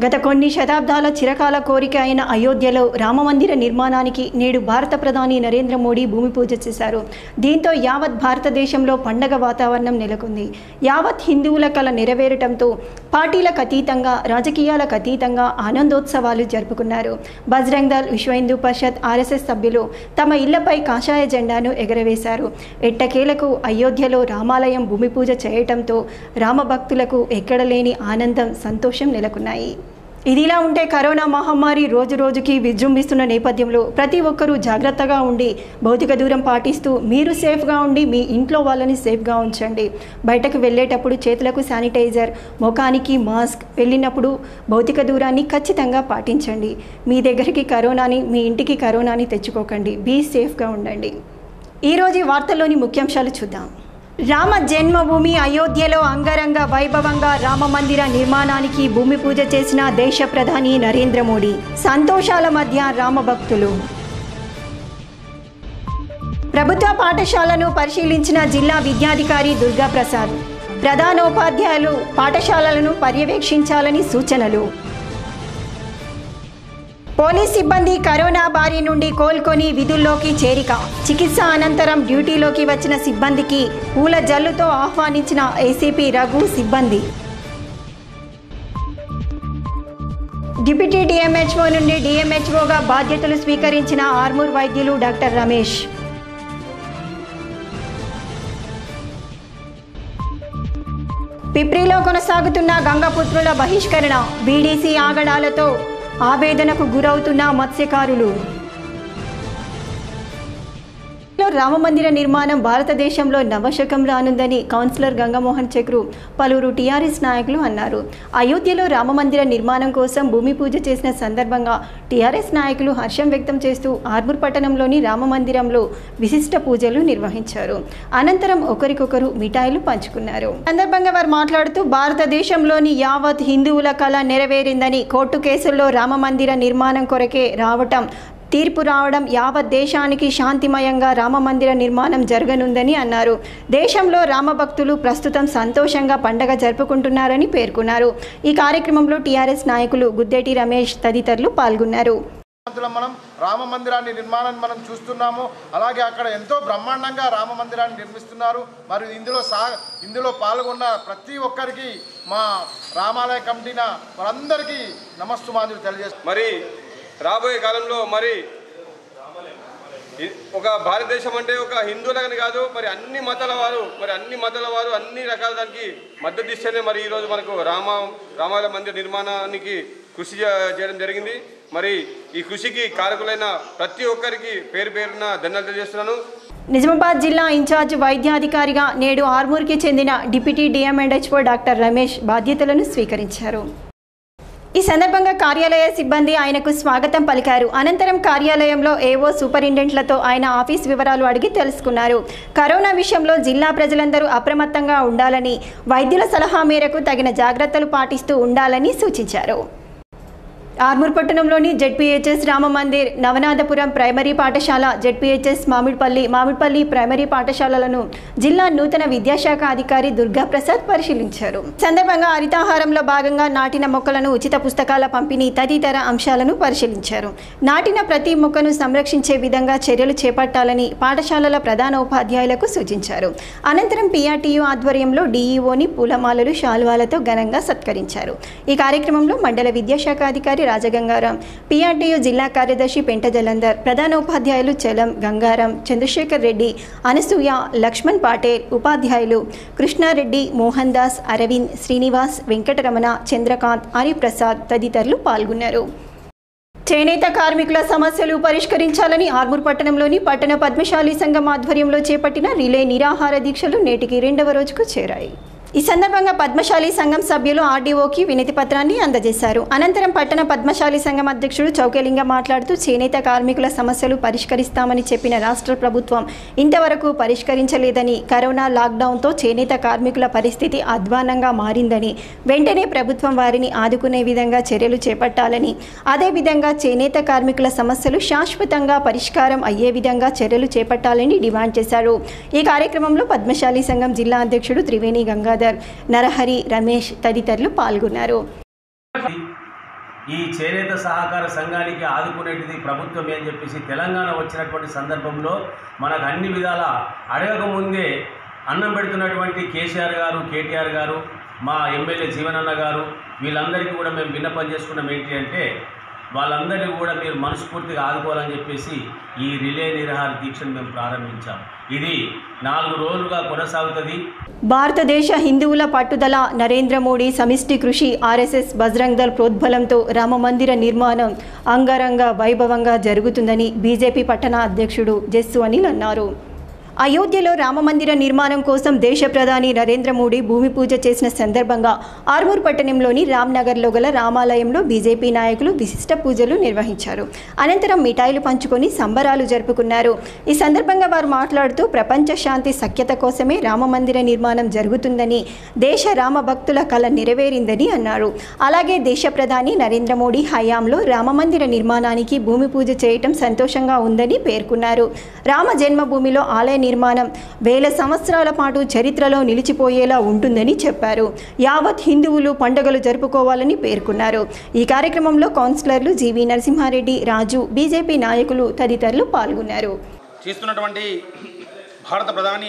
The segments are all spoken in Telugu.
గత కొన్ని శతాబ్దాల చిరకాల కోరిక అయిన అయోధ్యలో రామమందిర నిర్మాణానికి నేడు భారత ప్రధాని నరేంద్ర మోడీ భూమి పూజ చేశారు దీంతో యావత్ భారతదేశంలో పండగ వాతావరణం నెలకొంది యావత్ హిందువుల కల నెరవేరటంతో పార్టీలకు అతీతంగా రాజకీయాలకు అతీతంగా ఆనందోత్సవాలు జరుపుకున్నారు బజరంగ్ దళ్ విశ్వ హిందూ పరిషత్ ఆర్ఎస్ఎస్ సభ్యులు తమ ఇళ్లపై కాషాయ జెండాను ఎగరవేశారు ఎట్టకేలకు అయోధ్యలో రామాలయం భూమి పూజ చేయటంతో రామభక్తులకు ఎక్కడలేని ఆనందం సంతోషం నెలకొన్నాయి ఇదిలా ఉంటే కరోనా మహమ్మారి రోజు రోజుకి విజృంభిస్తున్న నేపథ్యంలో ప్రతి ఒక్కరూ జాగ్రత్తగా ఉండి భౌతిక దూరం పాటిస్తూ మీరు సేఫ్గా ఉండి మీ ఇంట్లో వాళ్ళని సేఫ్గా ఉంచండి బయటకు వెళ్ళేటప్పుడు చేతులకు శానిటైజర్ ముఖానికి మాస్క్ వెళ్ళినప్పుడు భౌతిక దూరాన్ని ఖచ్చితంగా పాటించండి మీ దగ్గరికి కరోనాని మీ ఇంటికి కరోనాని తెచ్చుకోకండి బీ సేఫ్గా ఉండండి ఈరోజు ఈ వార్తల్లోని ముఖ్యాంశాలు చూద్దాం రామ జన్మభూమి అయోధ్యలో అంగరంగ వైభవంగా రామ మందిర నిర్మాణానికి భూమి పూజ చేసిన దేశ ప్రధాని నరేంద్ర మోడీ సంతోషాల మధ్య రామ భక్తులు ప్రభుత్వ పాఠశాలను పరిశీలించిన జిల్లా విద్యాధికారి దుర్గా ప్రసాద్ ప్రధానోపాధ్యాయులు పాఠశాలలను పర్యవేక్షించాలని సూచనలు పోలీస్ సిబ్బంది కరోనా బారి నుండి కోలుకొని విధుల్లోకి చేరిక చికిత్స అనంతరం డ్యూటీలోకి వచ్చిన సిబ్బందికి పూల జల్లుతో ఆహ్వానించిన ఏసీపీ రఘు సిబ్బంది డిప్యూటీ డిఎంహెచ్ఓ నుండి డిఎంహెచ్ఓగా బాధ్యతలు స్వీకరించిన ఆర్మూర్ వైద్యులు డాక్టర్ రమేష్ పిప్రిలో కొనసాగుతున్న గంగపుత్రుల బహిష్కరణ బీడీసీ ఆగడాలతో ఆవేదనకు గురవుతున్న మత్స్యకారులు రామమందిర నిర్మాణం భారతదేశంలో నవశకం రానుందని కౌన్సిలర్ గంగమోహన్ చక్రు పలువురు టీఆర్ఎస్ నాయకులు అన్నారు అయోధ్యలో రామమందిర నిర్మాణం కోసం భూమి పూజ చేసిన సందర్భంగా టీఆర్ఎస్ నాయకులు హర్షం వ్యక్తం చేస్తూ ఆర్మూర్ పట్టణంలోని రామమందిరంలో విశిష్ట పూజలు నిర్వహించారు అనంతరం ఒకరికొకరు మిఠాయిలు పంచుకున్నారు సందర్భంగా వారు మాట్లాడుతూ భారతదేశంలోని యావత్ హిందువుల కళ నెరవేరిందని కోర్టు కేసుల్లో రామమందిర నిర్మాణం కొరకే రావటం తీర్పు రావడం యావత్ దేశానికి శాంతిమయంగా రామమందిర నిర్మాణం జరగనుందని అన్నారు దేశంలో రామభక్తులు ప్రస్తుతం సంతోషంగా పండగ జరుపుకుంటున్నారని పేర్కొన్నారు ఈ కార్యక్రమంలో టీఆర్ఎస్ నాయకులు గుద్దేటి రమేష్ తదితరులు పాల్గొన్నారు మందిరం మనం రామ మందిరాన్ని నిర్మాణాన్ని మనం చూస్తున్నాము అలాగే అక్కడ ఎంతో బ్రహ్మాండంగా రామ మందిరాన్ని నిర్మిస్తున్నారు మరియు ఇందులో సా ఇందులో పాల్గొన్న ప్రతి ఒక్కరికి మా రామాలయ కమిటీన వారందరికీ నమస్తుమాంజులు తెలియజేస్తున్నాం మరి రాబోయే కాలంలో మరి ఇ- ఒక భారతదేశం అంటే ఒక హిందువులకని కాదు మరి అన్ని మతాల వారు మరి అన్ని మతాల వారు అన్ని రకాల దానికి మద్దతు ఇస్తేనే మరి ఈరోజు మనకు రామ రామాలయ మందిర నిర్మాణానికి కృషి చే- చేయడం జరిగింది మరి ఈ కృషికి కారకులైన ప్రతి ఒక్కరికి పేరు పేరున ధన్యవాదాలు తెలియజేస్తున్నాను నిజామాబాద్ జిల్లా ఇన్ఛార్జ్ వైద్యాధికారిగా నేడు ఆర్మూర్కి చెందిన డిప్యూటీ డిఎంఎండ్హెచ్ఓ డాక్టర్ రమేష్ బాధ్యతలను స్వీకరించారు ఈ సందర్భంగా కార్యాలయ సిబ్బంది ఆయనకు స్వాగతం పలికారు అనంతరం కార్యాలయంలో ఏవో సూపరింటెండెంట్లతో ఆయన ఆఫీస్ వివరాలు అడిగి తెలుసుకున్నారు కరోనా విషయంలో జిల్లా ప్రజలందరూ అప్రమత్తంగా ఉండాలని వైద్యుల సలహా మేరకు తగిన జాగ్రత్తలు పాటిస్తూ ఉండాలని సూచించారు ఆర్మూర్ పట్టణంలోని జెడ్పీహెచ్ఎస్ రామ మందిర్ నవనాథపురం ప్రైమరీ పాఠశాల జెడ్పీహెచ్ఎస్ మామిడిపల్లి మామిడిపల్లి ప్రైమరీ పాఠశాలలను జిల్లా నూతన విద్యాశాఖ అధికారి దుర్గా ప్రసాద్ పరిశీలించారు ఈ సందర్భంగా హరితాహారంలో భాగంగా నాటిన మొక్కలను ఉచిత పుస్తకాల పంపిణీ తదితర అంశాలను పరిశీలించారు నాటిన ప్రతి మొక్కను సంరక్షించే విధంగా చర్యలు చేపట్టాలని పాఠశాలల ప్రధాన ఉపాధ్యాయులకు సూచించారు అనంతరం పిఆర్టీయు ఆధ్వర్యంలో డీఈఓని పూలమాలలు శాలువాలతో ఘనంగా సత్కరించారు ఈ కార్యక్రమంలో మండల విద్యాశాఖ అధికారి రాజగంగారాం పిఆర్టీయు జిల్లా కార్యదర్శి పెంట జలంధర్ ప్రధాన ఉపాధ్యాయులు చలం గంగారాం చంద్రశేఖర్ రెడ్డి అనసూయ లక్ష్మణ్ పాటేల్ ఉపాధ్యాయులు కృష్ణారెడ్డి మోహన్ దాస్ అరవింద్ శ్రీనివాస్ వెంకటరమణ చంద్రకాంత్ హరిప్రసాద్ తదితరులు పాల్గొన్నారు చేనేత కార్మికుల సమస్యలు పరిష్కరించాలని ఆర్మూర్ పట్టణంలోని పట్టణ పద్మశాలి సంఘం ఆధ్వర్యంలో చేపట్టిన రిలే నిరాహార దీక్షలు నేటికి రెండవ రోజుకు చేరాయి ఈ సందర్భంగా పద్మశాలి సంఘం సభ్యులు ఆర్డీఓకి వినతి పత్రాన్ని అందజేశారు అనంతరం పట్టణ పద్మశాలి సంఘం అధ్యక్షుడు చౌకేలింగ మాట్లాడుతూ చేనేత కార్మికుల సమస్యలు పరిష్కరిస్తామని చెప్పిన రాష్ట్ర ప్రభుత్వం ఇంతవరకు పరిష్కరించలేదని కరోనా లాక్డౌన్తో చేనేత కార్మికుల పరిస్థితి అధ్వానంగా మారిందని వెంటనే ప్రభుత్వం వారిని ఆదుకునే విధంగా చర్యలు చేపట్టాలని అదేవిధంగా చేనేత కార్మికుల సమస్యలు శాశ్వతంగా పరిష్కారం అయ్యే విధంగా చర్యలు చేపట్టాలని డిమాండ్ చేశారు ఈ కార్యక్రమంలో పద్మశాలి సంఘం జిల్లా అధ్యక్షుడు త్రివేణి గంగాధర్ నరహరి రమేష్ తదితరులు పాల్గొన్నారు ఈ చేనేత సహకార సంఘానికి ఆదుకునేటిది ప్రభుత్వమే అని చెప్పేసి తెలంగాణ వచ్చినటువంటి సందర్భంలో మనకు అన్ని విధాల అడగకముందే అన్నం పెడుతున్నటువంటి కేసీఆర్ గారు కేటీఆర్ గారు మా ఎమ్మెల్యే జీవనన్న గారు వీళ్ళందరికీ కూడా మేము విన్నపం చేసుకున్నాం ఏంటి అంటే వాళ్ళందరినీ కూడా మీరు మనస్ఫూర్తిగా ఆదుకోవాలని చెప్పేసి ఈ రిలే నిరహార దీక్షను మేము ప్రారంభించాం ఇది నాలుగు రోజులుగా కొనసాగుతుంది భారతదేశ హిందువుల పట్టుదల నరేంద్ర మోడీ సమిష్టి కృషి ఆర్ఎస్ఎస్ బజరంగ్ దళ్ ప్రోద్బలంతో రామమందిర నిర్మాణం అంగరంగ వైభవంగా జరుగుతుందని బీజేపీ పట్టణ అధ్యక్షుడు జస్సు అనిల్ అన్నారు అయోధ్యలో రామమందిర నిర్మాణం కోసం దేశ ప్రధాని నరేంద్ర మోడీ భూమి పూజ చేసిన సందర్భంగా ఆర్మూర్ పట్టణంలోని రామ్నగర్లో గల రామాలయంలో బీజేపీ నాయకులు విశిష్ట పూజలు నిర్వహించారు అనంతరం మిఠాయిలు పంచుకొని సంబరాలు జరుపుకున్నారు ఈ సందర్భంగా వారు మాట్లాడుతూ ప్రపంచ శాంతి సఖ్యత కోసమే రామమందిర నిర్మాణం జరుగుతుందని దేశ రామ భక్తుల కళ నెరవేరిందని అన్నారు అలాగే దేశ ప్రధాని నరేంద్ర మోడీ హయాంలో రామమందిర నిర్మాణానికి భూమి పూజ చేయటం సంతోషంగా ఉందని పేర్కొన్నారు రామ జన్మభూమిలో ఆలయ నిర్మాణం వేల సంవత్సరాల పాటు చరిత్రలో నిలిచిపోయేలా ఉంటుందని చెప్పారు యావత్ హిందువులు పండుగలు జరుపుకోవాలని పేర్కొన్నారు ఈ కార్యక్రమంలో కౌన్సిలర్లు జీవి నరసింహారెడ్డి రాజు బీజేపీ నాయకులు తదితరులు పాల్గొన్నారు చేస్తున్నటువంటి భారత ప్రధాని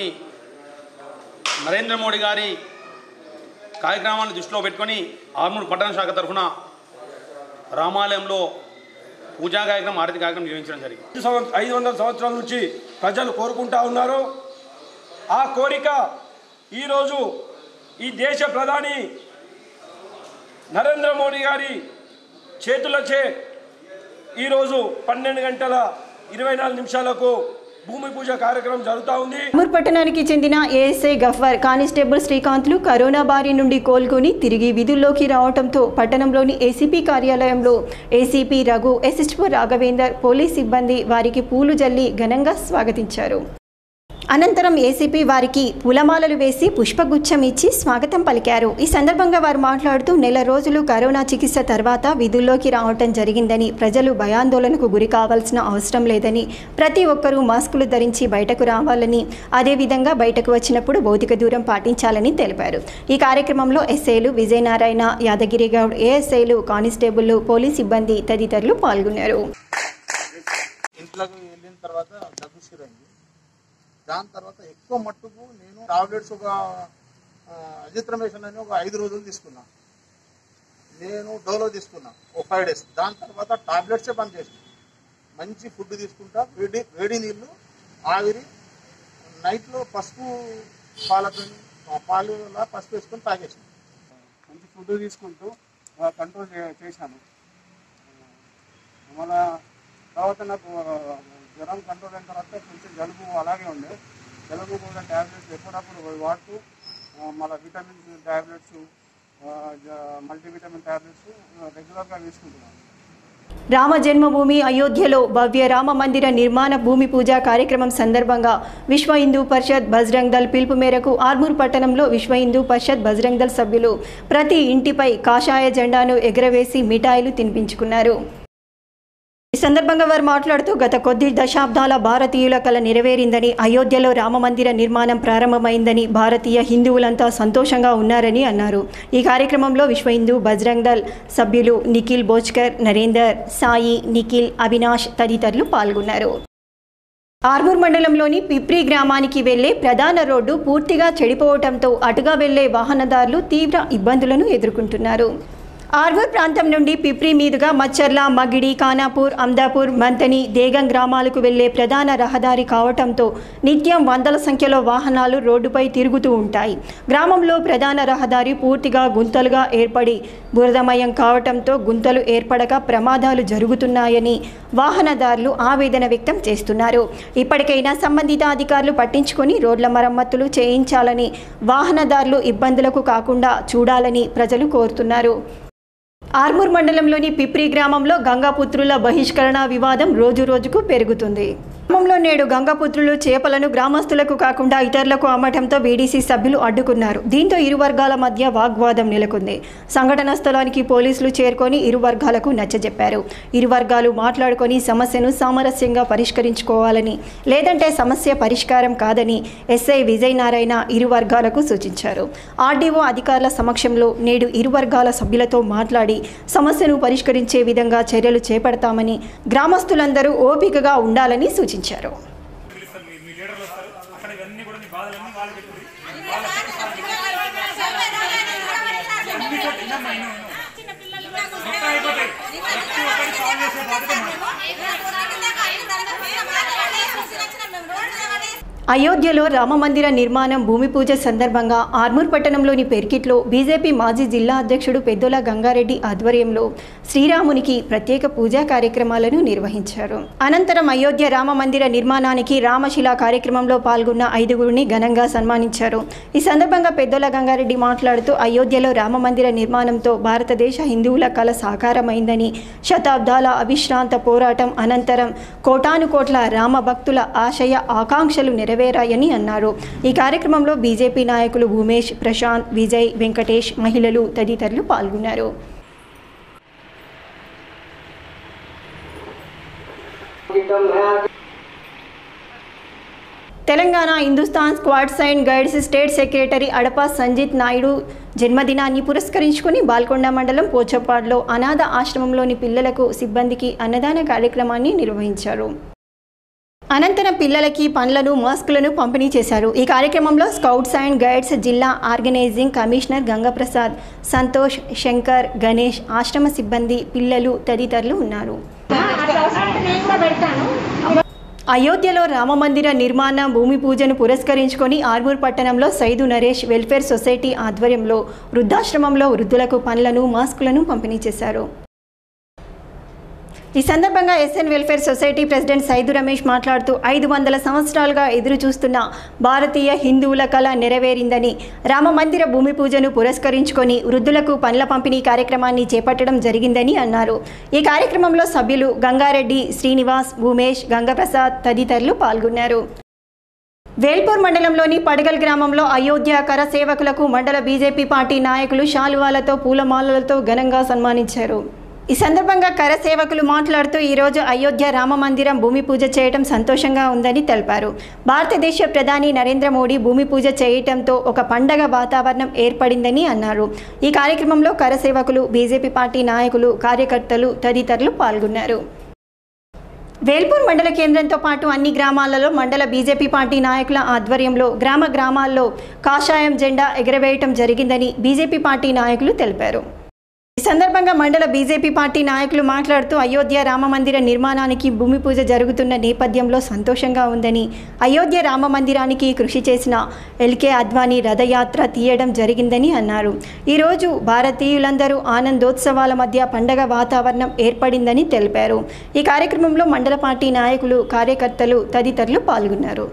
నరేంద్ర మోడీ గారి కార్యక్రమాన్ని దృష్టిలో పెట్టుకొని ఆర్మూర్ పట్టణ శాఖ తరఫున రామాలయంలో పూజా కార్యక్రమం ఆరతి కార్యక్రమం నిర్వహించడం జరిగింది ఐదు సంవ- ఐదు వందల సంవత్సరాల నుంచి ప్రజలు కోరుకుంటా ఉన్నారు ఆ కోరిక ఈరోజు ఈ దేశ ప్రధాని నరేంద్ర మోడీ గారి చేతులచే ఈరోజు పన్నెండు గంటల ఇరవై నాలుగు నిమిషాలకు భూమి పూజ కార్యక్రమం జరుగుతూ ఉంది ఆర్మూర్ పట్టణానికి చెందిన ఏఎస్ఐ గఫ్వర్ కానిస్టేబుల్ శ్రీకాంత్లు కరోనా బారి నుండి కోలుకొని తిరిగి విధుల్లోకి రావడంతో పట్టణంలోని ఏసీపీ కార్యాలయంలో ACP Raghu SSP Raghavender police సిబ్బంది వారికి పూలు జల్లి ఘనంగా స్వాగతించారు అనంతరం ఏసీపీ వారికి పూలమాలలు వేసి పుష్పగుచ్చం ఇచ్చి స్వాగతం పలికారు ఈ సందర్భంగా వారు మాట్లాడుతూ నెల రోజులు కరోనా చికిత్స తర్వాత విధుల్లోకి రావటం జరిగిందని ప్రజలు భయాందోళనకు గురి కావాల్సిన అవసరం లేదని ప్రతి ఒక్కరూ మాస్కులు ధరించి బయటకు రావాలని అదేవిధంగా బయటకు వచ్చినప్పుడు భౌతిక దూరం పాటించాలని తెలిపారు ఈ కార్యక్రమంలో ఎస్ఐలు విజయనారాయణ యాదగిరి గౌడ్ ఏఎస్ఐలు కానిస్టేబుళ్లు పోలీస్ సిబ్బంది తదితరులు పాల్గొన్నారు ఇంట్లోకి వెళ్ళిన తర్వాత దగ్గు సిరండి దాని తర్వాత ఎక్కువ మట్టుకు నేను టాబ్లెట్స్ ఒక ఆ, అజిత్రమేషన్ అని ఒక ఐదు రోజులు తీసుకున్నా నేను డోలో తీసుకున్నా ఒక ఫైవ్ డేస్ దాని తర్వాత టాబ్లెట్సే బంద్ చేసిన మంచి ఫుడ్ తీసుకుంటా వేడి వేడి నీళ్ళు ఆవిరి నైట్లో పసుపు పాలతో పాలు పసుపు వేసుకొని తాగేసిన మంచి ఫుడ్ తీసుకుంటూ కంట్రోల్ చేశాను మన తర్వాత నాకు జ్వరం కంట్రోల్ అయిన తర్వాత కొంచెం జలుబు అలాగే ఉండే జలుబు కూడా ట్యాబ్లెట్స్ ఎప్పుడప్పుడు వాడుతూ ఆ, మళ్ళీ విటమిన్స్ ట్యాబ్లెట్స్ మల్టీవిటమిన్ ట్యాబ్లెట్స్ రెగ్యులర్గా తీసుకుంటున్నాను రామ జన్మభూమి అయోధ్యలో భవ్య రామ మందిర నిర్మాణ భూమి పూజ కార్యక్రమం సందర్భంగా విశ్వ హిందూ పరిషత్ బజరంగ్ దళ్ పిలుపు మేరకు ఆర్మూర్ పట్టణంలో విశ్వ హిందూ పరిషత్ బజరంగ్ దళ్ సభ్యులు ప్రతి ఇంటిపై కాషాయ జెండాను ఎగురవేసి మిఠాయిలు తినిపించుకున్నారు ఈ సందర్భంగా వారు మాట్లాడుతూ గత కొద్ది దశాబ్దాల భారతీయుల కల నెరవేరిందని అయోధ్యలో రామమందిర నిర్మాణం ప్రారంభమైందని భారతీయ హిందువులంతా సంతోషంగా ఉన్నారని అన్నారు ఈ కార్యక్రమంలో విశ్వ హిందూ బజరంగ్ దళ్ సభ్యులు నిఖిల్ బోజ్కర్ నరేందర్ సాయి నిఖిల్ అవినాష్ తదితరులు పాల్గొన్నారు ఆర్మూర్ మండలంలోని పిప్రి గ్రామానికి వెళ్లే ప్రధాన రోడ్డు పూర్తిగా చెడిపోవడంతో అటుగా వెళ్లే వాహనదారులు తీవ్ర ఇబ్బందులను ఎదుర్కొంటున్నారు ఆర్మూర్ ప్రాంతం నుండి పిప్రి మీదుగా మచ్చర్ల మగిడి ఖానాపూర్ అమ్దాపూర్ మంతని దేగం గ్రామాలకు వెళ్లే ప్రధాన రహదారి కావటంతో నిత్యం వందల సంఖ్యలో వాహనాలు రోడ్డుపై తిరుగుతూ ఉంటాయి గ్రామంలో ప్రధాన రహదారి పూర్తిగా గుంతలుగా ఏర్పడి బురదమయం కావటంతో గుంతలు ఏర్పడక ప్రమాదాలు జరుగుతున్నాయని వాహనదారులు ఆవేదన వ్యక్తం చేస్తున్నారు ఇప్పటికైనా సంబంధిత అధికారులు పట్టించుకొని రోడ్ల మరమ్మతులు చేయించాలని వాహనదారులు ఇబ్బందులకు కాకుండా చూడాలని ప్రజలు కోరుతున్నారు ఆర్మూర్ మండలంలోని పిప్రి గ్రామంలో గంగాపుత్రుల బహిష్కరణ వివాదం రోజు రోజుకు పెరుగుతుంది గ్రామంలో నేడు గంగపుత్రులు చేపలను గ్రామస్తులకు కాకుండా ఇతరులకు అమ్మటంతో బీడీసీ సభ్యులు అడ్డుకున్నారు దీంతో ఇరు వర్గాల మధ్య వాగ్వాదం నెలకొంది సంఘటన స్థలానికి పోలీసులు చేరుకొని ఇరు వర్గాలకు నచ్చజెప్పారు ఇరు వర్గాలు మాట్లాడుకొని సమస్యను సామరస్యంగా పరిష్కరించుకోవాలని లేదంటే సమస్య పరిష్కారం కాదని ఎస్ఐ విజయ్ నారాయణ ఇరు వర్గాలకు సూచించారు ఆర్డీఓ అధికారుల సమక్షంలో నేడు ఇరు వర్గాల సభ్యులతో మాట్లాడి సమస్యను పరిష్కరించే విధంగా చర్యలు చేపడతామని గ్రామస్తులందరూ ఓపికగా ఉండాలని సూచించారు అయోధ్యలో రామమందిర నిర్మాణం భూమి పూజ సందర్భంగా ఆర్మూర్ పట్టణంలోని పెర్కిట్లో బీజేపీ మాజీ జిల్లా అధ్యక్షుడు పెద్దోల గంగారెడ్డి ఆధ్వర్యంలో శ్రీరామునికి ప్రత్యేక పూజా కార్యక్రమాలను నిర్వహించారు అనంతరం అయోధ్య రామమందిర నిర్మాణానికి రామశిలా కార్యక్రమంలో పాల్గొన్న ఐదుగురిని ఘనంగా సన్మానించారు ఈ సందర్భంగా పెద్దోల గంగారెడ్డి మాట్లాడుతూ అయోధ్యలో రామమందిర నిర్మాణంతో భారతదేశ హిందువుల కళ సాకారమైందని శతాబ్దాల అవిశ్రాంత పోరాటం అనంతరం కోటాను కోట్ల రామ భక్తుల ఆశయ ఆకాంక్షలు నెరవేరాయని అన్నారు ఈ కార్యక్రమంలో బీజేపీ నాయకులు భూమేష్ ప్రశాంత్ విజయ్ వెంకటేష్ మహిళలు తదితరులు పాల్గొన్నారు Telangana Hindustan squads and guides state secretary Adapa Sanjith Naidu జన్మదినాన్ని పురస్కరించుకుని బాల్కొండ మండలం పోచప్పాడులో అనాథ ఆశ్రమంలోని పిల్లలకు సిబ్బందికి అన్నదాన కార్యక్రమాన్ని నిర్వహించారు అనంతరం పిల్లలకి పండ్లను మాస్కులను పంపిణీ చేశారు ఈ కార్యక్రమంలో స్కౌట్స్ అండ్ గైడ్స్ జిల్లా ఆర్గనైజింగ్ కమిషనర్ గంగప్రసాద్ సంతోష్ శంకర్ గణేష్ ఆశ్రమ సిబ్బంది పిల్లలు తదితరులు ఉన్నారు అయోధ్యలో రామమందిర నిర్మాణ భూమి పూజను పురస్కరించుకొని ఆర్మూర్ పట్టణంలో సైదు నరేష్ వెల్ఫేర్ సొసైటీ ఆధ్వర్యంలో వృద్ధాశ్రమంలో వృద్ధులకు పండ్లను మాస్కులను పంపిణీ చేశారు ఈ సందర్భంగా S N welfare society president Saidu Ramesh మాట్లాడుతూ ఐదు వందల సంవత్సరాలుగా ఎదురు చూస్తున్న భారతీయ హిందువుల కళ నెరవేరిందని రామమందిర భూమి పూజను పురస్కరించుకొని వృద్ధులకు పండ్ల పంపిణీ కార్యక్రమాన్ని చేపట్టడం జరిగిందని అన్నారు ఈ కార్యక్రమంలో సభ్యులు గంగారెడ్డి శ్రీనివాస్ భూమేష్ గంగప్రసాద్ తదితరులు పాల్గొన్నారు వేల్పూర్ మండలంలోని పడగల్ గ్రామంలో అయోధ్య కర సేవకులకు మండల బీజేపీ పార్టీ నాయకులు శాలువాలతో పూలమాలలతో ఘనంగా సన్మానించారు ఈ సందర్భంగా కర సేవకులు మాట్లాడుతూ ఈరోజు అయోధ్య రామ మందిరం భూమి పూజ చేయటం సంతోషంగా ఉందని తెలిపారు భారతదేశ ప్రధాని నరేంద్ర మోడీ భూమి పూజ చేయటంతో ఒక పండగ వాతావరణం ఏర్పడిందని అన్నారు ఈ కార్యక్రమంలో కర సేవకులు బీజేపీ పార్టీ నాయకులు కార్యకర్తలు తదితరులు పాల్గొన్నారు వేల్పూర్ మండల కేంద్రంతో పాటు అన్ని గ్రామాలలో మండల బీజేపీ పార్టీ నాయకుల ఆధ్వర్యంలో గ్రామ గ్రామాల్లో కాషాయం జెండా ఎగరవేయటం జరిగిందని బీజేపీ పార్టీ నాయకులు తెలిపారు ఈ సందర్భంగా మండల బీజేపీ పార్టీ నాయకులు మాట్లాడుతూ అయోధ్య రామ మందిర నిర్మాణానికి భూమి పూజ జరుగుతున్న నేపథ్యంలో సంతోషంగా ఉందని అయోధ్య రామ మందిరానికి కృషి చేసిన ఎల్కే అద్వానీ రథయాత్ర తీయడం జరిగిందని అన్నారు ఈరోజు భారతీయులందరూ ఆనందోత్సవాల మధ్య పండగ వాతావరణం ఏర్పడిందని తెలిపారు ఈ కార్యక్రమంలో మండల పార్టీ నాయకులు కార్యకర్తలు తదితరులు పాల్గొన్నారు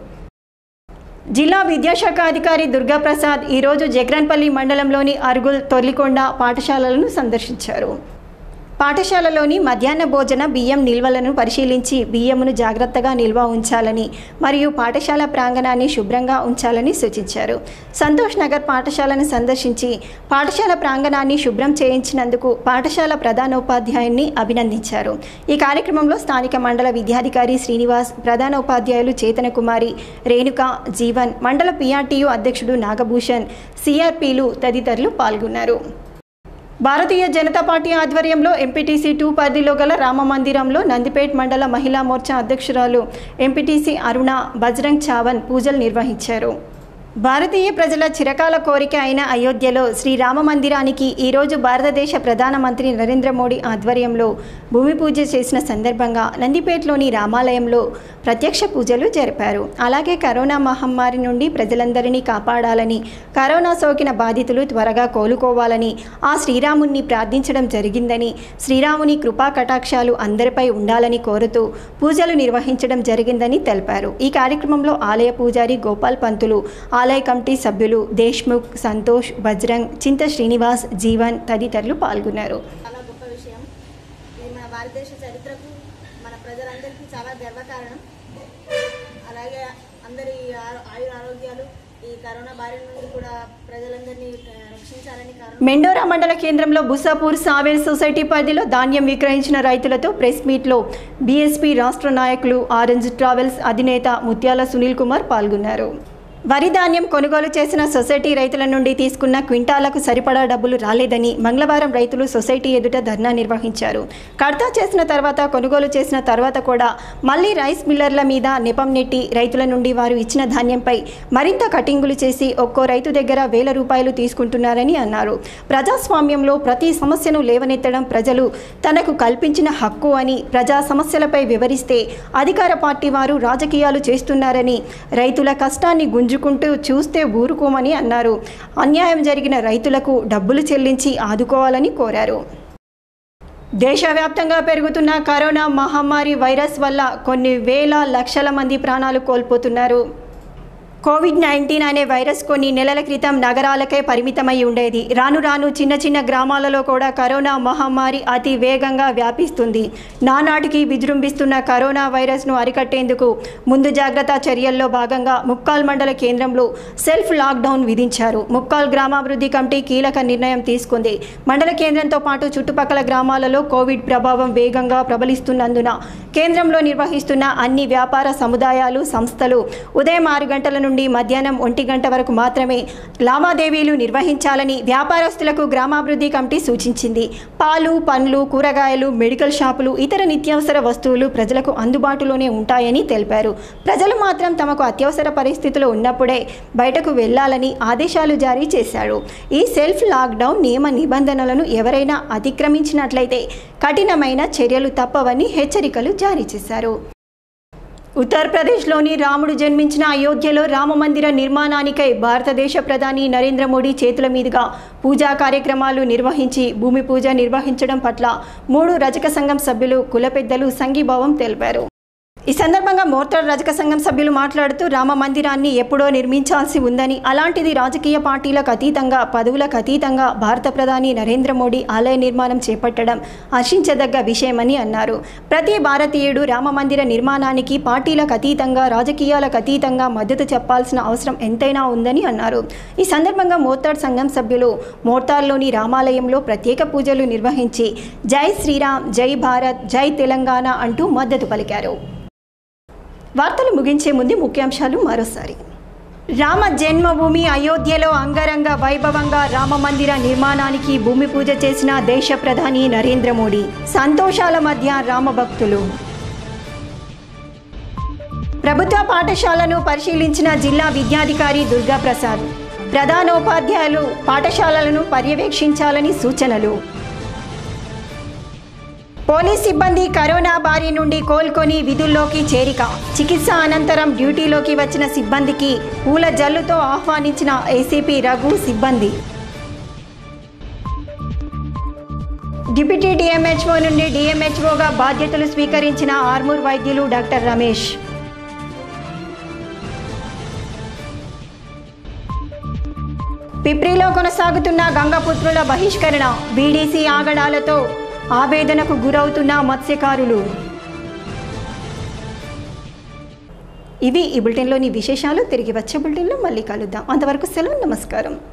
జిల్లా విద్యాశాఖ అధికారి దుర్గాప్రసాద్ ఈరోజు జగ్రాన్పల్లి మండలంలోని అరుగుల్ తొర్లికొండ పాఠశాలలను సందర్శించారు పాఠశాలలోని మధ్యాహ్న భోజన బియ్యం నిల్వలను పరిశీలించి బియ్యమును జాగ్రత్తగా నిల్వ ఉంచాలని మరియు పాఠశాల ప్రాంగణాన్ని శుభ్రంగా ఉంచాలని సూచించారు సంతోష్ నగర్ పాఠశాలను సందర్శించి పాఠశాల ప్రాంగణాన్ని శుభ్రం చేయించినందుకు పాఠశాల ప్రధానోపాధ్యాయున్ని అభినందించారు ఈ కార్యక్రమంలో స్థానిక మండల విద్యాధికారి శ్రీనివాస్ ప్రధానోపాధ్యాయులు చేతన కుమారి రేణుక జీవన్ మండల పిఆర్టీయు అధ్యక్షుడు నాగభూషణ్ సిఆర్పీలు తదితరులు పాల్గొన్నారు భారతీయ జనతా పార్టీ ఆధ్వర్యంలో ఎంపీటీసీ టూ పరిధిలో గల రామ మందిరంలో నందిపేట్ మండల మహిళా మోర్చా అధ్యక్షురాలు ఎంపీటీసీ అరుణ బజరంగ్ చావన్ పూజలు నిర్వహించారు భారతీయ ప్రజల చిరకాల కోరిక అయిన అయోధ్యలో శ్రీరామ మందిరానికి ఈరోజు భారతదేశ ప్రధానమంత్రి నరేంద్ర మోడీ ఆధ్వర్యంలో భూమి పూజ చేసిన సందర్భంగా నందిపేటలోని రామాలయంలో ప్రత్యక్ష పూజలు జరిపారు అలాగే కరోనా మహమ్మారి నుండి ప్రజలందరినీ కాపాడాలని కరోనా సోకిన బాధితులు త్వరగా కోలుకోవాలని ఆ శ్రీరాముణ్ణి ప్రార్థించడం జరిగిందని శ్రీరాముని కృపా కటాక్షాలు అందరిపై ఉండాలని కోరుతూ పూజలు నిర్వహించడం జరిగిందని తెలిపారు ఈ కార్యక్రమంలో ఆలయ పూజారి గోపాల్ పంతులు ఆలయ కమిటీ సభ్యులు దేశ్ముఖ్ సంతోష్ బజ్రంగ్ చింత శ్రీనివాస్ జీవన్ తదితరులు పాల్గొన్నారు చాలా గొప్ప విషయం ఇది మన భారతదేశ చరిత్రకు మన ప్రజలందరికీ చాలా గర్వకారణం అందరి ఆరో- ఆయుర ఆరోగ్యాలు ఈ కరోనా బారి నుండి కూడా ప్రజలందరినీ ఆ, రక్షించాలని కారణం మెండోరా మండల కేంద్రంలో బుసాపూర్ సావేల్ సొసైటీ పరిధిలో ధాన్యం విక్రయించిన రైతులతో ప్రెస్ మీట్లో బీఎస్పీ రాష్ట్ర నాయకులు ఆరెంజ్ ట్రావెల్స్ అధినేత ముత్యాల సునీల్ కుమార్ పాల్గొన్నారు వరి ధాన్యం కొనుగోలు చేసిన సొసైటీ రైతుల నుండి తీసుకున్న క్వింటాలకు సరిపడా డబ్బులు రాలేదని మంగళవారం రైతులు సొసైటీ ఎదుట ధర్నా నిర్వహించారు కడతా చేసిన తర్వాత కొనుగోలు చేసిన తర్వాత కూడా మళ్ళీ రైస్ మిల్లర్ల మీద నెపం నెట్టి రైతుల నుండి వారు ఇచ్చిన ధాన్యంపై మరింత కటింగులు చేసి ఒక్కో రైతు దగ్గర వేల రూపాయలు తీసుకుంటున్నారని అన్నారు ప్రజాస్వామ్యంలో ప్రతి సమస్యను లేవనెత్తడం ప్రజలు తనకు కల్పించిన హక్కు అని ప్రజా సమస్యలపై వివరిస్తే అధికార పార్టీ వారు రాజకీయాలు చేస్తున్నారని రైతుల కష్టాన్ని గుంజుకుంటూ చూస్తే ఊరుకోమని అన్నారు అన్యాయం జరిగిన రైతులకు డబ్బులు చెల్లించి ఆదుకోవాలని కోరారు దేశవ్యాప్తంగా పెరుగుతున్న కరోనా మహమ్మారి వైరస్ వల్ల కొన్ని వేల లక్షల మంది ప్రాణాలు కోల్పోతున్నారు కోవిడ్ నైన్టీన్ అనే వైరస్ కొన్ని నెలల క్రితం నగరాలకే పరిమితమై ఉండేది రాను రాను చిన్న చిన్న గ్రామాలలో కూడా కరోనా మహమ్మారి అతి వేగంగా వ్యాపిస్తుంది నానాటికి విజృంభిస్తున్న కరోనా వైరస్ను అరికట్టేందుకు ముందు జాగ్రత్త చర్యల్లో భాగంగా ముక్కాల్ మండల కేంద్రంలో సెల్ఫ్ లాక్డౌన్ విధించారు ముక్కాల్ గ్రామాభివృద్ధి కమిటీ కీలక నిర్ణయం తీసుకుంది మండల కేంద్రంతో పాటు చుట్టుపక్కల గ్రామాలలో కోవిడ్ ప్రభావం వేగంగా ప్రబలిస్తున్నందున కేంద్రంలో నిర్వహిస్తున్న అన్ని వ్యాపార సముదాయాలు సంస్థలు ఉదయం ఆరు గంటల నుండి మధ్యాహ్నం ఒంటి గంట వరకు మాత్రమే లావాదేవీలు నిర్వహించాలని వ్యాపారస్తులకు గ్రామాభివృద్ధి కమిటీ సూచించింది పాలు పండ్లు కూరగాయలు మెడికల్ షాపులు ఇతర నిత్యావసర వస్తువులు ప్రజలకు అందుబాటులోనే ఉంటాయని తెలిపారు ప్రజలు మాత్రం తమకు అత్యవసర పరిస్థితులు ఉన్నప్పుడే బయటకు వెళ్లాలని ఆదేశాలు జారీ చేశారు ఈ సెల్ఫ్ లాక్డౌన్ నియమ నిబంధనలను ఎవరైనా అతిక్రమించినట్లయితే కఠినమైన చర్యలు తప్పవని హెచ్చరికలు జారీ చేశారు ఉత్తరప్రదేశ్లోని రాముడు జన్మించిన అయోధ్యలో రామమందిర నిర్మాణానికై భారతదేశ ప్రధాని నరేంద్ర మోడీ చేతుల మీదుగా పూజా కార్యక్రమాలు నిర్వహించి భూమి పూజ నిర్వహించడం పట్ల మూడు రజక సంఘం సభ్యులు కుల పెద్దలు సంఘీభావం తెలిపారు ఈ సందర్భంగా మోర్తాడ్ రజక సంఘం సభ్యులు మాట్లాడుతూ రామ మందిరాన్ని ఎప్పుడో నిర్మించాల్సి ఉందని అలాంటిది రాజకీయ పార్టీలకు అతీతంగా పదవులకు అతీతంగా భారత ప్రధాని నరేంద్ర మోడీ ఆలయ నిర్మాణం చేపట్టడం హర్షించదగ్గ విషయమని అన్నారు ప్రతి భారతీయుడు రామ మందిర నిర్మాణానికి పార్టీలకు అతీతంగా రాజకీయాలకు అతీతంగా మద్దతు చెప్పాల్సిన అవసరం ఎంతైనా ఉందని అన్నారు ఈ సందర్భంగా మోర్తాడ్ సంఘం సభ్యులు మోర్తాడ్లోని రామాలయంలో ప్రత్యేక పూజలు నిర్వహించి జై శ్రీరామ్ జై భారత్ జై తెలంగాణ అంటూ మద్దతు పలికారు వార్తలు ముగించే ముందు ముఖ్యాంశాలు మరోసారి రామ జన్మభూమి అయోధ్యలో అంగరంగ వైభవంగా రామ మందిర నిర్మాణానికి భూమి పూజ చేసిన దేశ ప్రధాని నరేంద్ర మోడీ సంతోషాల మధ్య రామ భక్తులు ప్రభుత్వ పాఠశాలను పరిశీలించిన జిల్లా విద్యాధికారి దుర్గాప్రసాద్ ప్రధానోపాధ్యాయులు పాఠశాలలను పర్యవేక్షించాలని సూచనలు పోలీస్ సిబ్బంది కరోనా బారి నుండి కోలుకొని విధుల్లోకి చేరిక చికిత్స అనంతరం డ్యూటీలోకి వచ్చిన సిబ్బందికి పూల జల్లుతో ఆహ్వానించిన ఏసీపీ రఘు సిబ్బంది డిప్యూటీ డిఎంహెచ్ఓ నుండి డిఎంహెచ్ఓగా బాధ్యతలు స్వీకరించిన ఆర్మూర్ వైద్యులు డాక్టర్ రమేష్ పిప్రిలో కొనసాగుతున్న గంగపుత్రుల బహిష్కరణ బీడీసీ ఆగడాలతో ఆవేదనకు గురవుతున్న మత్స్యకారులు ఇవి ఈ బులెటిన్లోని విశేషాలు తిరిగి వచ్చే బులెటిన్లో మళ్ళీ కలుద్దాం అంతవరకు సెలవు నమస్కారం